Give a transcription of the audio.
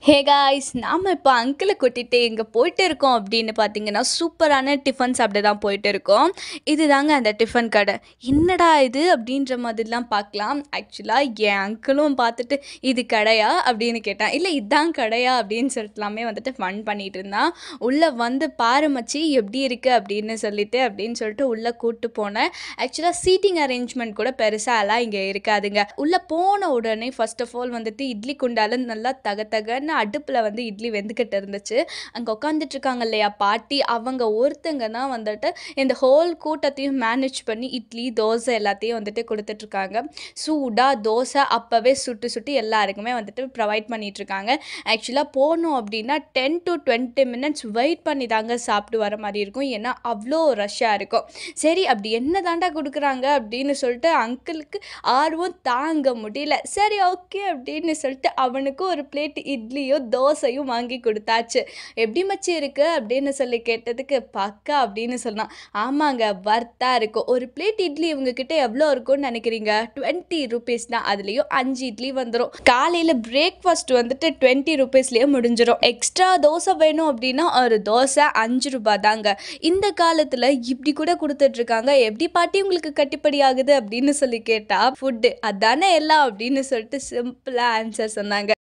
hey guys நாம் இப்போ அங்கிளை கூட்டிகிட்டு இங்கே போயிட்டு இருக்கோம் அப்படின்னு பார்த்தீங்கன்னா சூப்பரான டிஃபன் சாப்பிட தான் போயிட்டு இருக்கோம் இது தாங்க அந்த டிஃபன் கடை என்னடா இது அப்படின்ற மாதிரிலாம் பார்க்கலாம் ஆக்சுவலாக என் அங்கிளும் பார்த்துட்டு இது கடையா அப்படின்னு கேட்டான் இல்லை இதுதான் கடையா அப்படின்னு சொல்லிட்டுலாமே வந்துட்டு ஃபன் பண்ணிட்டு இருந்தான் உள்ளே வந்து பாரு மச்சி எப்படி இருக்குது அப்படின்னு சொல்லிட்டு அப்படின்னு சொல்லிட்டு உள்ளே கூட்டு போனேன் ஆக்சுவலாக சீட்டிங் அரேஞ்ச்மெண்ட் கூட பெருசாக எல்லாம் இங்கே இருக்காதுங்க உள்ளே போன உடனே ஃபர்ஸ்ட் ஆஃப் ஆல் வந்துட்டு இட்லி குண்டால நல்லா தக தகன்னு அடுப்பில் வந்து இட்லி வெந்துக்கிட்டு இருந்துச்சு அங்கே உட்காந்துட்டு இருக்காங்க இல்லையா பாட்டி அவங்க ஒருத்தங்க தான் வந்துட்டு இந்த ஹோல் கூட்டத்தையும் மேனேஜ் பண்ணி இட்லி தோசை எல்லாத்தையும் வந்துட்டு கொடுத்துட்ருக்காங்க சூடாக தோசை அப்போவே சுட்டு சுட்டு எல்லாருக்குமே வந்துட்டு ப்ரொவைட் பண்ணிட்டு இருக்காங்க ஆக்சுவலாக போனோம் அப்படின்னா ten to twenty minutes wait பண்ணி தாங்க சாப்பிட்டு வர மாதிரி இருக்கும் ஏன்னா அவ்வளோ ரஷ்ஷாக இருக்கும் சரி அப்படி என்ன தாண்டா கொடுக்குறாங்க அப்படின்னு சொல்லிட்டு அங்கிளுக்கு ஆர்வம் தாங்க முடியல சரி ஓகே அப்படின்னு சொல்லிட்டு அவனுக்கு ஒரு பிளேட் இட்லியும் தோசையும் வாங்கி கொடுத்தாச்சு எப்படி மச்சி இருக்கு அப்படின்னு சொல்லி கேட்டதுக்கு பக்கா அப்படின்னு சொன்னான் ஆமாங்க வர்த்தா இருக்கும் ஒரு பிளேட் இட்லி இவங்ககிட்ட எவ்வளோ இருக்கும்னு நினைக்கிறீங்க டுவெண்ட்டி ருபீஸ் தான் அதுலேயும் அஞ்சு இட்லி வந்துடும் காலையில் பிரேக்ஃபாஸ்ட் வந்துட்டு டுவெண்ட்டி ருபீஸ்லேயே முடிஞ்சிடும் எக்ஸ்ட்ரா தோசை வேணும் அப்படின்னா ஒரு தோசை அஞ்சு ரூபாய் தாங்க இந்த காலத்தில் இப்படி கூட கொடுத்துட்டு இருக்காங்க எப்படி பாட்டி உங்களுக்கு கட்டுப்படி ஆகுது அப்படின்னு சொல்லி கேட்டா ஃபுட்டு அதானே எல்லாம் அப்படின்னு சொல்லிட்டு சிம்பிளாக ஆன்சர் சொன்னாங்க